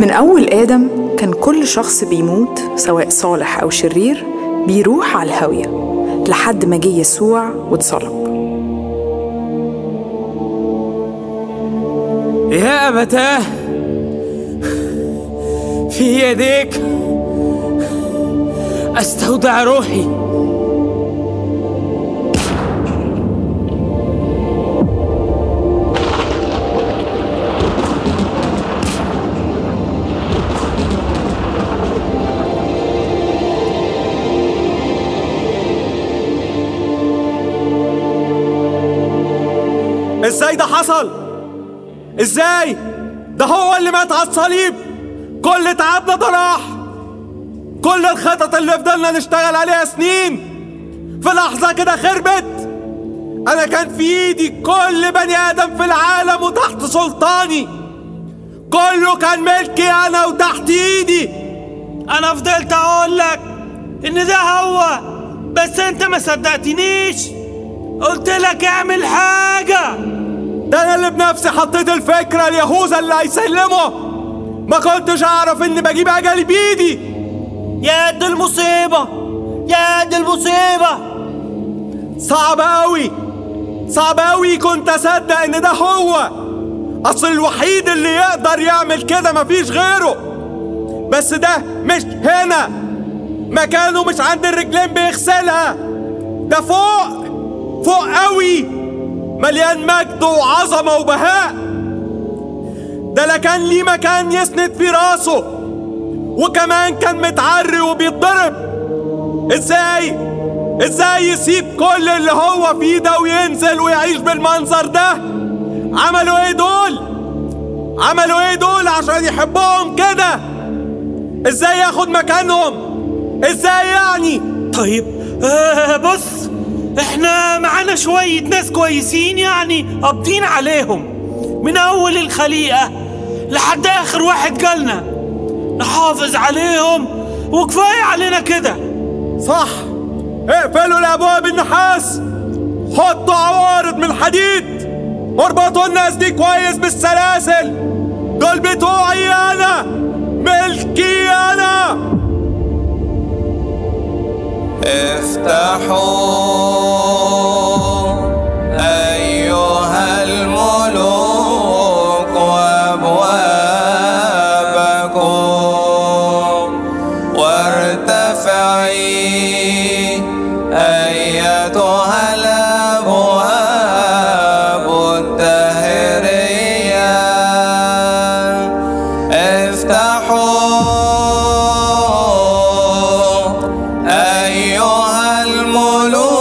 من أول آدم كان كل شخص بيموت سواء صالح أو شرير بيروح على الهاوية لحد ما جه يسوع واتصلب يا أبتاه في يديك أستودع روحي ازاي ده حصل ازاي ده هو اللي مات على الصليب كل تعبنا ده راح كل الخطط اللي فضلنا نشتغل عليها سنين في لحظة كده خربت أنا كان في إيدي كل بني آدم في العالم وتحت سلطاني كله كان ملكي أنا وتحت إيدي أنا فضلت أقول لك إن ده هو بس أنت ما صدقتنيش قلت لك اعمل حاجة ده أنا اللي بنفسي حطيت الفكرة ليهوذا اللي هيسلمه ما كنتش أعرف إني بجيب أجلي بإيدي يا قد المصيبة يا قد المصيبة صعب أوي صعب أوي كنت أصدق إن ده هو أصل الوحيد اللي يقدر يعمل كده مفيش غيره بس ده مش هنا مكانه مش عند الرجلين بيغسلها ده فوق فوق قوي مليان مجد وعظمة وبهاء ده لا كان ليه مكان يسند في راسه وكمان كان متعري وبيتضرب ازاي ازاي يسيب كل اللي هو فيه ده وينزل ويعيش بالمنظر ده عملوا ايه دول عملوا ايه دول عشان يحبوهم كده ازاي ياخد مكانهم ازاي يعني طيب آه بص احنا معانا شوية ناس كويسين يعني قابضين عليهم من أول الخليقة لحد آخر واحد جالنا نحافظ عليهم وكفاية علينا كده صح اقفلوا الابواب النحاس حطوا عوارض من حديد اربطوا الناس دي كويس بالسلاسل دول بتوعي انا ملكي انا افتحوا أيها الملوك وأبوابكم وارتفعي أيتها الأبواب الدهرية افتحوا أيها الملوك